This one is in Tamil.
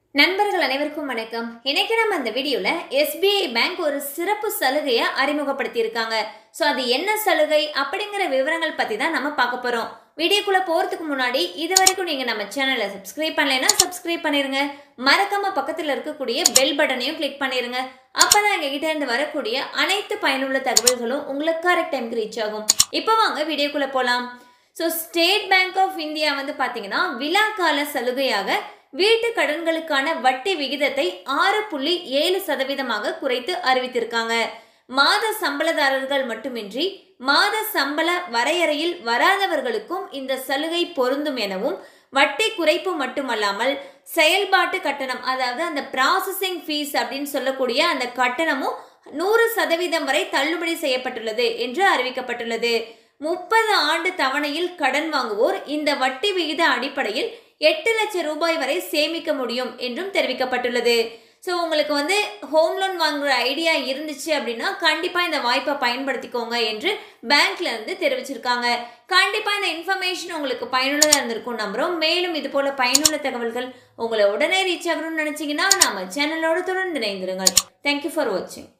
நண்பர்கள் அனைவருக்கும் வணக்கம் இன்னைக்கு நம்ம இந்த வீடியோல எஸ்பிஐ பேங்க் ஒரு சிறப்பு சலுகையை அறிமுகப்படுத்தியிருக்காங்க ஸோ அது என்ன சலுகை அப்படிங்கிற விவரங்கள் பத்தி தான் நம்ம பார்க்க போறோம் வீடியோக்குள்ள போறதுக்கு முன்னாடி இது வரைக்கும் நீங்க நம்ம சேனலை சப்ஸ்கிரைப் பண்ணலைன்னா சப்ஸ்கிரைப் பண்ணிருங்க மறக்காம பக்கத்துல இருக்கக்கூடிய பெல் பட்டனையும் கிளிக் பண்ணிருங்க அப்பதான் எங்க கிட்ட இருந்து வரக்கூடிய அனைத்து பயனுள்ள தகவல்களும் உங்களுக்கு கரெக்ட் டைம்க்கு ரீச் ஆகும் இப்போ வாங்க வீடியோக்குள்ள போலாம் so State Bank of India வந்து பார்த்தீங்கன்னா விழா கால சலுகையாக வீட்டு கடன்களுக்கான வட்டி விகிதத்தை ஆறு புள்ளி ஏழு சதவீதமாக குறைத்து அறிவித்திருக்காங்க மாத சம்பளதாரர்கள் மட்டுமின்றி மாத சம்பள வரையறையில் வராதவர்களுக்கும் இந்த சலுகை பொருந்தும் எனவும் வட்டி குறைப்பு மட்டுமல்லாமல் செயல்பாட்டு கட்டணம் அதாவது அந்த ப்ராசஸிங் ஃபீஸ் அப்படின்னு சொல்லக்கூடிய அந்த கட்டணமும் நூறு சதவீதம் வரை தள்ளுபடி செய்யப்பட்டுள்ளது என்று அறிவிக்கப்பட்டுள்ளது முப்பது ஆண்டு தவணையில் கடன் வாங்குவோர் இந்த வட்டி விகித அடிப்படையில் எட்டு லட்சம் ரூபாய் வரை சேமிக்க முடியும் என்றும் தெரிவிக்கப்பட்டுள்ளது ஸோ உங்களுக்கு வந்து ஹோம் லோன் வாங்குற ஐடியா இருந்துச்சு அப்படின்னா கண்டிப்பாக இந்த வாய்ப்பை பயன்படுத்திக்கோங்க என்று பேங்க்ல இருந்து தெரிவிச்சிருக்காங்க கண்டிப்பாக இந்த இன்ஃபர்மேஷன் உங்களுக்கு பயனுள்ளதாக இருந்திருக்கும் நம்புறோம் மேலும் இது போல பயனுள்ள தகவல்கள் உங்களை உடனே ரீச் ஆகணும்னு நினச்சிங்கன்னா நம்ம சேனலோட தொடர்ந்து இணைந்திருங்கள் தேங்க்யூ ஃபார் வாட்சிங்